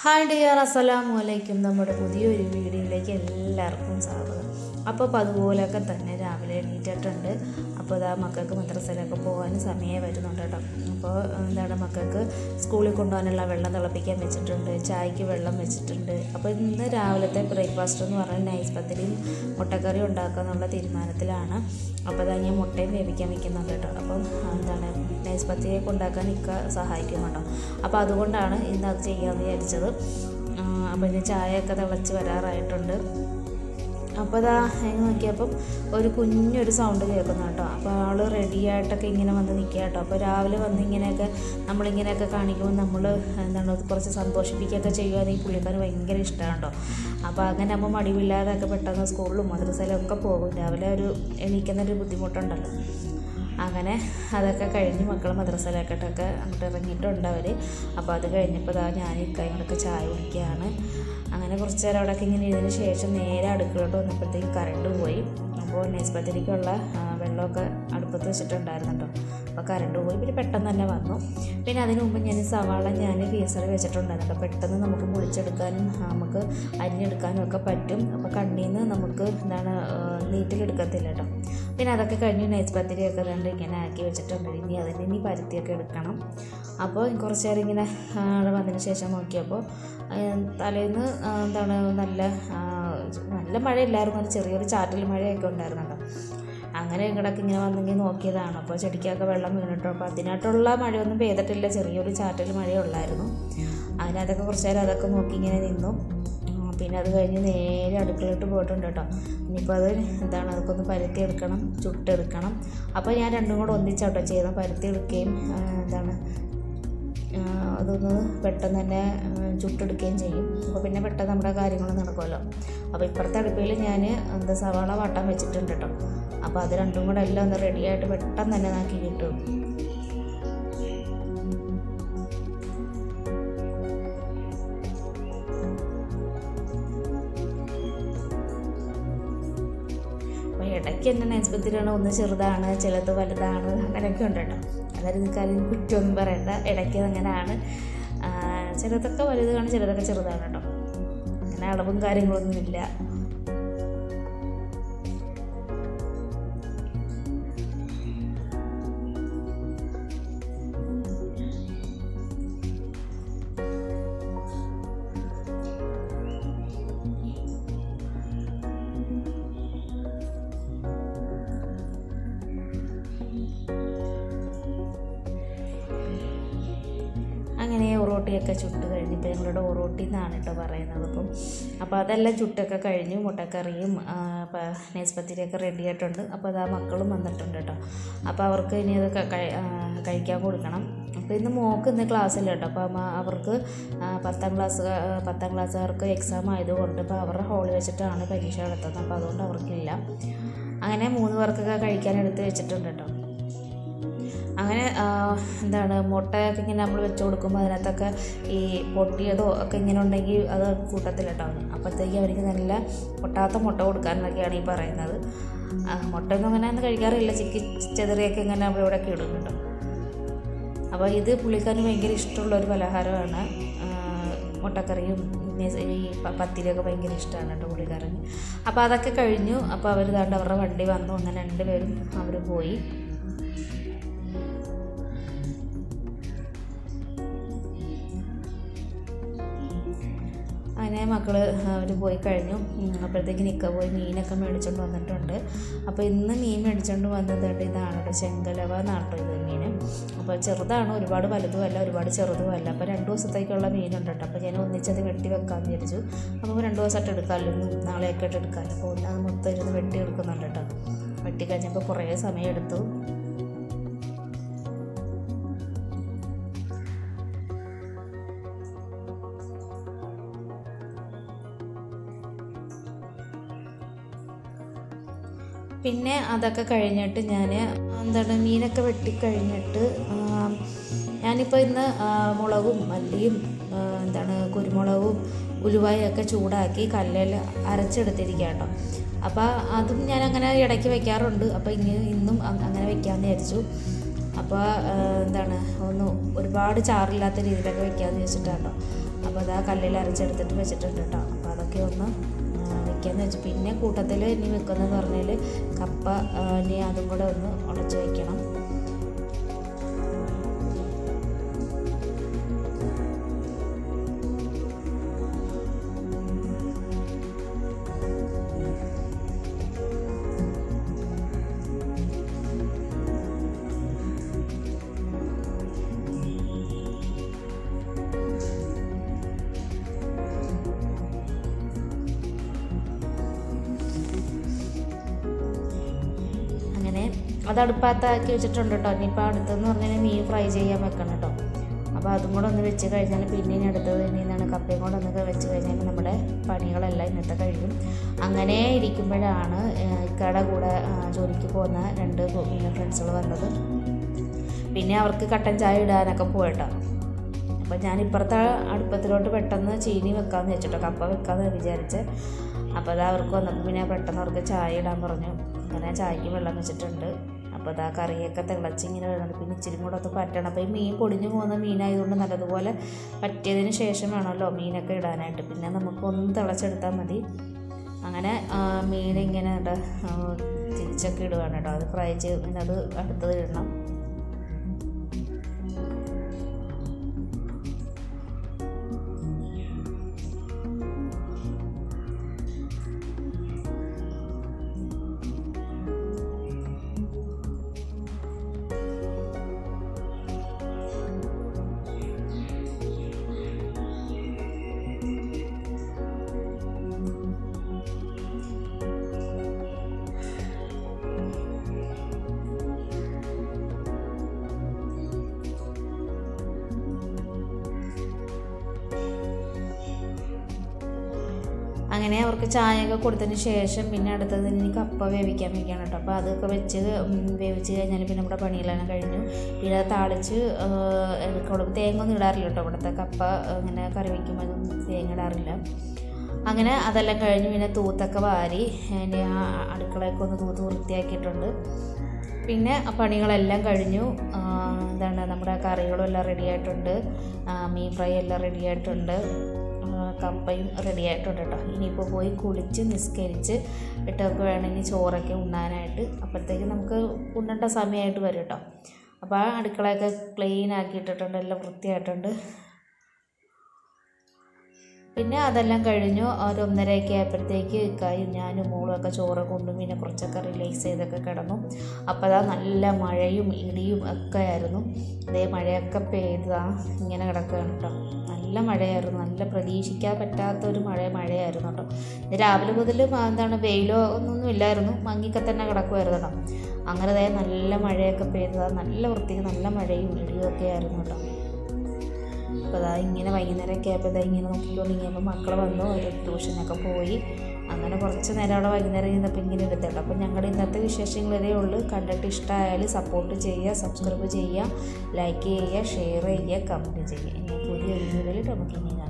hi dear അസ്സലാമു അലൈക്കും നമ്മുടെ പുതിയൊരു വീഡിയോയിലേക്ക് എല്ലാവർക്കും സ്വാഗതം അപ്പോൾ അപ്പോൾ അതുപോലെയൊക്കെ തന്നെ രാവിലെ എണീറ്റിട്ടുണ്ട് അപ്പോൾ ഇതാ മക്കൾക്ക് മദ്രസയിലൊക്കെ പോകാൻ സമയമേ വരുന്നുണ്ട് കേട്ടോ അപ്പോൾ എന്താണ് മക്കൾക്ക് സ്കൂളിൽ കൊണ്ടുപോകാനുള്ള വെള്ളം തിളപ്പിക്കാൻ വെച്ചിട്ടുണ്ട് ചായക്ക് വെള്ളം വെച്ചിട്ടുണ്ട് അപ്പോൾ ഇന്ന് രാവിലത്തെ ബ്രേക്ക്ഫാസ്റ്റ് എന്ന് പറഞ്ഞാൽ നൈസ് പത്തിരിയും മുട്ടക്കറി ഉണ്ടാക്കുക എന്നുള്ള തീരുമാനത്തിലാണ് അപ്പോൾ അതാ ഞാൻ മുട്ടയും വേവിക്കാൻ വെക്കുന്നുണ്ട് കേട്ടോ അപ്പം എന്താണ് നൈസ് പത്തിരിയൊക്കെ ഉണ്ടാക്കാൻ ഇക്ക സഹായിക്കുന്നുണ്ടോ അപ്പോൾ അതുകൊണ്ടാണ് ഇന്ന് അത് ചെയ്യാമെന്ന് വിചാരിച്ചത് ആ, അപ്പോൾ ഇനി ചായയൊക്കെ തിളച്ച് വരാറായിട്ടുണ്ട് അപ്പോൾ അതാ എങ്ങനെ നോക്കിയപ്പം ഒരു കുഞ്ഞൊരു സൗണ്ട് കേൾക്കുന്നു കേട്ടോ അപ്പോൾ ആൾ റെഡിയായിട്ടൊക്കെ ഇങ്ങനെ വന്ന് നിൽക്കുക കേട്ടോ അപ്പോൾ രാവിലെ വന്ന് ഇങ്ങനെയൊക്കെ നമ്മളിങ്ങനെയൊക്കെ കാണിക്കുമ്പോൾ നമ്മൾ എന്താണ് കുറച്ച് സന്തോഷിപ്പിക്കുകയൊക്കെ ചെയ്യുകയാണെങ്കിൽ പുള്ളിക്കാർ ഭയങ്കര ഇഷ്ടമാണ് കേട്ടോ അപ്പോൾ അങ്ങനെ ആകുമ്പോൾ മടിവില്ലാതെയൊക്കെ പെട്ടെന്ന് സ്കൂളിലും മദ്രസയിലൊക്കെ പോകും രാവിലെ ഒരു എണീക്കുന്നൊരു ബുദ്ധിമുട്ടുണ്ടല്ലോ അങ്ങനെ അതൊക്കെ കഴിഞ്ഞ് മക്കൾ മദ്രസയിലേക്കിട്ടൊക്കെ അങ്ങോട്ട് ഇറങ്ങിയിട്ടുണ്ട് അവർ അപ്പോൾ അത് കഴിഞ്ഞപ്പോൾ ഇതാ ഞാൻ ഇക്കൈകൊണ്ടൊക്കെ ചായ കുടിക്കുകയാണ് അങ്ങനെ കുറച്ച് നേരം അവിടെയൊക്കെ ഇങ്ങനെ ഇതിന് ശേഷം നേരെ അടുക്കളോട്ട് വന്നപ്പോഴത്തേക്ക് കറണ്ട് പോയി അപ്പോൾ നെസ്പത്തിരിക്കുള്ള വെള്ളമൊക്കെ അടുപ്പത്ത് വെച്ചിട്ടുണ്ടായിരുന്നു കേട്ടോ അപ്പോൾ കറണ്ട് പോയി പിന്നെ പെട്ടെന്ന് തന്നെ വന്നു പിന്നെ അതിന് മുമ്പ് ഞാൻ സവാള ഞാൻ ഫീസറിൽ വെച്ചിട്ടുണ്ടായിരുന്നു കേട്ടോ പെട്ടെന്ന് നമുക്ക് പൊളിച്ചെടുക്കാനും നമുക്ക് അരിഞ്ഞെടുക്കാനും ഒക്കെ പറ്റും അപ്പോൾ കണ്ണിൽ നിന്ന് നമുക്ക് എന്താണ് നീറ്റിലെടുക്കത്തില്ല കേട്ടോ പിന്നെ അതൊക്കെ കഴിഞ്ഞ് നൈസ് പത്തിരിയൊക്കെ കണ്ട് ഇങ്ങനെ ആക്കി വെച്ചിട്ടുണ്ട് ഇനി അതിന് ഇനി പരുത്തിയൊക്കെ എടുക്കണം അപ്പോൾ കുറച്ച് നേരം ഇങ്ങനെ ആ, അവിടെ വന്നതിന് ശേഷം നോക്കിയപ്പോൾ ആ, തലേന്ന് ആ, എന്താണ് നല്ല ആ, നല്ല മഴയില്ലായിരുന്നു ഒരു ചെറിയൊരു ചാറ്റൽ മഴയൊക്കെ ഉണ്ടായിരുന്നുണ്ടോ അങ്ങനെ ഇങ്ങോട്ടൊക്കെ ഇങ്ങനെ വന്നെങ്കിൽ നോക്കിയതാണ് അപ്പോൾ ചെടിക്കൊക്കെ വെള്ളം വീണിട്ടോ അപ്പോൾ അതിനായിട്ടുള്ള മഴയൊന്നും പെയ്തിട്ടില്ല ചെറിയൊരു ചാറ്റൽ മഴയുള്ളായിരുന്നു അങ്ങനെ അതൊക്കെ കുറച്ച് നേരം അതൊക്കെ നോക്കി ഇങ്ങനെ നിന്നു ആ, പിന്നെ അത് കഴിഞ്ഞ് നേരെ അടുക്കളയിട്ട് പോയിട്ടുണ്ട് കേട്ടോ ഇനിയിപ്പോൾ അത് എന്താണ് അതൊക്കെ ഒന്ന് പരുത്തി എടുക്കണം ചുട്ടെടുക്കണം അപ്പോൾ ഞാൻ രണ്ടും കൂടെ ഒന്നിച്ചാട്ടോ ചെയ്ത പരുത്തി എടുക്കുകയും ആ, എന്താണ് ആ, അതൊന്ന് പെട്ടെന്ന് തന്നെ ആ, ചുട്ടെടുക്കുകയും ചെയ്യും അപ്പോൾ പിന്നെ പെട്ടെന്ന് നമ്മുടെ കാര്യങ്ങൾ നടക്കുമല്ലോ അപ്പോൾ ഇപ്പുറത്തെ അടുപ്പിൽ ഞാൻ എന്താ സവാള വാട്ടാൻ വെച്ചിട്ടുണ്ട് കേട്ടോ അപ്പോൾ അത് രണ്ടും കൂടെ എല്ലാം ഒന്ന് റെഡിയായിട്ട് പെട്ടെന്ന് തന്നെ നാക്കി കിട്ടും അപ്പോൾ ഇടയ്ക്ക് എൻ്റെ നൈസ്പത്തിലാണ് ഒന്ന് ചെറുതാണ് ചിലത് വലുതാണ് അങ്ങനെയൊക്കെ ഉണ്ട് കേട്ടോ അതായത് നിൽക്കാനും കുറ്റമൊന്നും പറയണ്ട ഇടയ്ക്ക് അങ്ങനെയാണ് ആ, ചിലതൊക്കെ വലുതാണ് ചിലതൊക്കെ ചെറുതാണ് കേട്ടോ അങ്ങനെ അളവും കാര്യങ്ങളൊന്നുമില്ല അങ്ങനെ ഒറോട്ടിയൊക്കെ ചുട്ട് കഴിഞ്ഞ് ഇപ്പോൾ ഞങ്ങളുടെ ഒറോട്ടി എന്നാണ് കേട്ടോ പറയുന്നത് അപ്പം അപ്പോൾ അതെല്ലാം ചുട്ടൊക്കെ കഴിഞ്ഞു മുട്ടക്കറിയും നെസ്പത്തിരിയൊക്കെ റെഡി ആയിട്ടുണ്ട് അപ്പോൾ അതാ മക്കളും വന്നിട്ടുണ്ട് കേട്ടോ അപ്പോൾ അവർക്ക് ഇനി അത് ക- കഴി- ആ, കഴിക്കാൻ കൊടുക്കണം അപ്പോൾ ഇന്ന് മോക്ക് ഇന്ന് ക്ലാസ് ഇല്ല കേട്ടോ അപ്പോൾ അമ്മ അവർക്ക് ആ, പത്താം ക്ലാസ് പത്താം ക്ലാസ്സുകാർക്ക് എക്സാം ആയതുകൊണ്ട് ഇപ്പോൾ അവരുടെ ഹോളിൽ വെച്ചിട്ടാണ് പരീക്ഷ നടത്തുന്നത് അപ്പോൾ അതുകൊണ്ട് അവർക്കില്ല അങ്ങനെ മൂന്ന് പേർക്കൊക്കെ കഴിക്കാൻ എടുത്ത് വെച്ചിട്ടുണ്ട് കേട്ടോ അങ്ങനെ ആ, എന്താണ് മുട്ടയൊക്കെ ഇങ്ങനെ നമ്മൾ വെച്ച് കൊടുക്കുമ്പോൾ അതിനകത്തൊക്കെ ഈ പൊട്ടിയതോ ഒക്കെ ഇങ്ങനെ ഉണ്ടെങ്കിൽ അത് കൂട്ടത്തിലിട്ടാവും അപ്പോഴത്തേക്ക് അവർക്ക് നല്ല പൊട്ടാത്ത മുട്ട കൊടുക്കാനെന്നൊക്കെയാണ് ഈ പറയുന്നത് ആ, മുട്ടയൊന്നും അങ്ങനെ ഒന്നും കഴിക്കാറില്ല ചിക്കി ചെതറിയൊക്കെ ഇങ്ങനെ അവിടെ ഇവിടെയൊക്കെ ഇടും കേട്ടോ അപ്പോൾ ഇത് പുള്ളിക്കാരന് ഭയങ്കര ഇഷ്ടമുള്ള ഒരു പലഹാരമാണ് ആ, മുട്ടക്കറിയും പിന്നെ ഈ പ- പത്തിരിയൊക്കെ ഭയങ്കര ഇഷ്ടമാണ് കേട്ടോ പുള്ളിക്കാരന് അപ്പോൾ അതൊക്കെ കഴിഞ്ഞു അപ്പോൾ അവർ ദാണ്ട് അവരുടെ വണ്ടി വന്നു അങ്ങനെ രണ്ടുപേരും അവർ പോയി അങ്ങനെ മക്കൾ അവർ പോയി കഴിഞ്ഞു ഉം, അപ്പോഴത്തേക്ക് നിൽക്ക പോയി മീനൊക്കെ മേടിച്ചുകൊണ്ട് വന്നിട്ടുണ്ട് അപ്പോൾ ഇന്ന് മീൻ മേടിച്ചുകൊണ്ട് വന്നത് കേട്ടോ ഇതാണ് കേട്ടോ ചെങ്കലവ എന്നാണ് കേട്ടോ ഇത് മീൻ അപ്പോൾ ചെറുതാണ് ഒരുപാട് വലുതുമല്ല ഒരുപാട് ചെറുതുമല്ല അപ്പോൾ രണ്ട് ദിവസത്തേക്കുള്ള മീനുണ്ട് കേട്ടോ അപ്പോൾ ഞാൻ ഒന്നിച്ചത് വെട്ടി വെക്കാമെന്ന് വിചാരിച്ചു അപ്പോൾ രണ്ട് ദിവസമായിട്ട് എടുക്കാമല്ലോ ഇന്ന് നാളെയൊക്കെ ആയിട്ട് എടുക്കാമല്ലോ അപ്പോൾ ഒന്ന് അത് മൊത്തം ഇരുന്ന് വെട്ടി എടുക്കുന്നുണ്ട് കേട്ടോ വെട്ടി കഴിഞ്ഞപ്പോൾ കുറേ സമയം എടുത്തു പിന്നെ അതൊക്കെ കഴിഞ്ഞിട്ട് ഞാൻ എന്താണ് മീനൊക്കെ വെട്ടിക്കഴിഞ്ഞിട്ട് ആം, ഞാനിപ്പോൾ ഇന്ന് ആ, മുളകും മല്ലിയും ആ, എന്താണ് കുരുമുളകും ഉലുവായും ഒക്കെ ചൂടാക്കി കല്ലിൽ അരച്ചെടുത്തിരിക്കുക കേട്ടോ അപ്പോൾ അതും ഞാൻ അങ്ങനെ ഇടയ്ക്ക് വെക്കാറുണ്ട് അപ്പോൾ ഇങ്ങനെ ഇന്നും അ- അങ്ങനെ വെക്കാമെന്ന് വിചാരിച്ചു അപ്പോൾ എന്താണ് ഒന്ന് ഒരുപാട് ചാറില്ലാത്ത രീതിയിലൊക്കെ വെക്കാമെന്ന് വെച്ചിട്ടാണ് കേട്ടോ അപ്പോൾ അത് ആ കല്ലിൽ അരച്ചെടുത്തിട്ട് വെച്ചിട്ടുണ്ട് കേട്ടോ അപ്പോൾ അതൊക്കെ ഒന്ന് വെക്കാമെന്ന് വെച്ചു പിന്നെ കൂട്ടത്തിൽ ഇനി വെക്കുന്നതെന്ന് പറഞ്ഞാൽ കപ്പ ആ, ഇനി അതും കൂടെ ഒന്ന് ഉടച്ച് വയ്ക്കണം അങ്ങനെ അത് അടുപ്പത്താക്കി വെച്ചിട്ടുണ്ട് കേട്ടോ ഇനിയിപ്പോൾ അടുത്തെന്ന് പറഞ്ഞാൽ മീൻ ഫ്രൈ ചെയ്യാൻ വെക്കണം കേട്ടോ അപ്പോൾ അതും കൂടെ ഒന്ന് വെച്ച് കഴിഞ്ഞാൽ പിന്നെ ഇനി അടുത്തത് ഇനിയാണ് കപ്പയും കൂടെ ഒന്ന് വെച്ച് കഴിഞ്ഞാൽ നമ്മുടെ പണികളെല്ലാം ഇന്നത്തെ കഴിയും അങ്ങനെ ഇരിക്കുമ്പോഴാണ് ഏഹ്, ഇക്കയുടെ കൂടെ ആ, ജോലിക്ക് പോകുന്ന രണ്ട് ഫ്രണ്ട്സുകൾ വന്നത് പിന്നെ അവർക്ക് കട്ടൻ ചായ ഇടാനൊക്കെ പോയിട്ടോ അപ്പോൾ ഞാൻ ഇപ്പുറത്തെ അടുപ്പത്തിലോട്ട് പെട്ടെന്ന് ചീനി വെക്കാമെന്ന് വെച്ചിട്ടോ കപ്പ വെക്കാമെന്ന് വിചാരിച്ച് അപ്പോൾ അത് അവർക്ക് വന്നപ്പോൾ പിന്നെ പെട്ടെന്ന് അവർക്ക് ചായ ഇടാൻ പറഞ്ഞു അങ്ങനെ ചായക്ക് വെള്ളം വെച്ചിട്ടുണ്ട് അപ്പോൾ അതാ കറിയൊക്കെ തിളച്ച് ഇങ്ങനെ വരുന്നുണ്ട് പിന്നെ ഇച്ചിരി കൂടെ ഒന്ന് പറ്റണം അപ്പോൾ ഈ മീൻ പൊടിഞ്ഞു പോകുന്ന മീനായതുകൊണ്ട് നല്ലതുപോലെ പറ്റിയതിന് ശേഷം വേണമല്ലോ മീനൊക്കെ ഇടാനായിട്ട് പിന്നെ നമുക്കൊന്ന് തിളച്ചെടുത്താൽ മതി അങ്ങനെ ആ, മീൻ ഇങ്ങനെ ഇട ആ, തിരിച്ചൊക്കെ ഇടുവാണ് കേട്ടോ അത് ഫ്രൈ ചെയ്ത് പിന്നെ അത് അടുത്തത് ഇടണം അങ്ങനെ അവർക്ക് ചായയൊക്കെ കൊടുത്തതിന് ശേഷം പിന്നെ അടുത്തത് ഇനി കപ്പ വേവിക്കാൻ വെക്കുകയാണ് കേട്ടോ അപ്പോൾ അതൊക്കെ വെച്ച് ഉം, വേവിച്ച് കഴിഞ്ഞാൽ പിന്നെ നമ്മുടെ പണികളെല്ലാം കഴിഞ്ഞു പിന്നെ അത് താളിച്ച് എടുക്കണം തേങ്ങ ഒന്നും ഇടാറില്ല കേട്ടോ ഇവിടുത്തെ കപ്പ ഇങ്ങനെ കറി വയ്ക്കുമ്പോൾ അതൊന്നും തേങ്ങ ഇടാറില്ല അങ്ങനെ അതെല്ലാം കഴിഞ്ഞ് പിന്നെ തൂത്തൊക്കെ വാരി എൻ്റെ ആ അടുക്കളയൊക്കെ ഒന്ന് തൂത്ത് വൃത്തിയാക്കിയിട്ടുണ്ട് പിന്നെ ആ പണികളെല്ലാം കഴിഞ്ഞു ആ, എന്താണ് നമ്മുടെ കറികളും എല്ലാം റെഡി ആയിട്ടുണ്ട് ആ, മീൻ ഫ്രൈ എല്ലാം റെഡി ആയിട്ടുണ്ട് ആ, കപ്പയും റെഡി ആയിട്ടുണ്ട് കേട്ടോ ഇനിയിപ്പോൾ പോയി കുളിച്ച് നിസ്കരിച്ച് ഇട്ടൊക്കെ വേണം ഇനി ചോറൊക്കെ ഉണ്ണാനായിട്ട് അപ്പോഴത്തേക്ക് നമുക്ക് ഉണ്ണേണ്ട സമയമായിട്ട് വരും കേട്ടോ അപ്പോൾ ആ അടുക്കളയൊക്കെ ക്ലീൻ ആക്കിയിട്ടിട്ടുണ്ട് എല്ലാം വൃത്തിയായിട്ടുണ്ട് പിന്നെ അതെല്ലാം കഴിഞ്ഞു ഒരു ഒന്നരയൊക്കെ ആയപ്പോഴത്തേക്ക് ഇക്കായും ഞാനും മോളും ഒക്കെ ചോറ് കൊണ്ടും പിന്നെ കുറച്ചൊക്കെ റിലീസ് ചെയ്തൊക്കെ കിടന്നു അപ്പോൾ അതാ നല്ല മഴയും ഇടിയും ഒക്കെ ആയിരുന്നു അതേ മഴയൊക്കെ പെയ്തതാ ഇങ്ങനെ കിടക്കുകയാണ് കേട്ടോ നല്ല മഴയായിരുന്നു നല്ല പ്രതീക്ഷിക്കാൻ പറ്റാത്ത ഒരു മഴ മഴയായിരുന്നു കേട്ടോ ഇത് രാവിലെ മുതൽ എന്താണ് വെയിലോ ഒന്നൊന്നും ഇല്ലായിരുന്നു മങ്ങിക്കെ തന്നെ കിടക്കുമായിരുന്നു കേട്ടോ അങ്ങനെ ദേ നല്ല മഴയൊക്കെ പെയ്തതാ നല്ല വൃത്തിക്ക് നല്ല മഴയും ഇടിയും ഒക്കെ ആയിരുന്നു കേട്ടോ അപ്പോൾ അതാ ഇങ്ങനെ വൈകുന്നേരമൊക്കെ ആയപ്പോൾ ഇതാ ഇങ്ങനെ നോക്കിക്കൊണ്ടിരിക്കുമ്പോൾ മക്കൾ വന്നു ഒരു ട്യൂഷനൊക്കെ പോയി അങ്ങനെ കുറച്ച് നേരം അവിടെ വൈകുന്നേരം ഇരുന്നപ്പോൾ ഇങ്ങനെ എടുത്തിട്ട് അപ്പോൾ ഞങ്ങളുടെ ഇന്നത്തെ വിശേഷങ്ങൾ ഇതേ ഉള്ളൂ കണ്ടിട്ട് ഇഷ്ടമായാൽ സപ്പോർട്ട് ചെയ്യുക സബ്സ്ക്രൈബ് ചെയ്യുക ലൈക്ക് ചെയ്യുക ഷെയർ ചെയ്യുക കമൻറ്റ് ചെയ്യുക ഇനി പുതിയൊരു വീഡിയോയിൽ നമുക്ക് ഇനി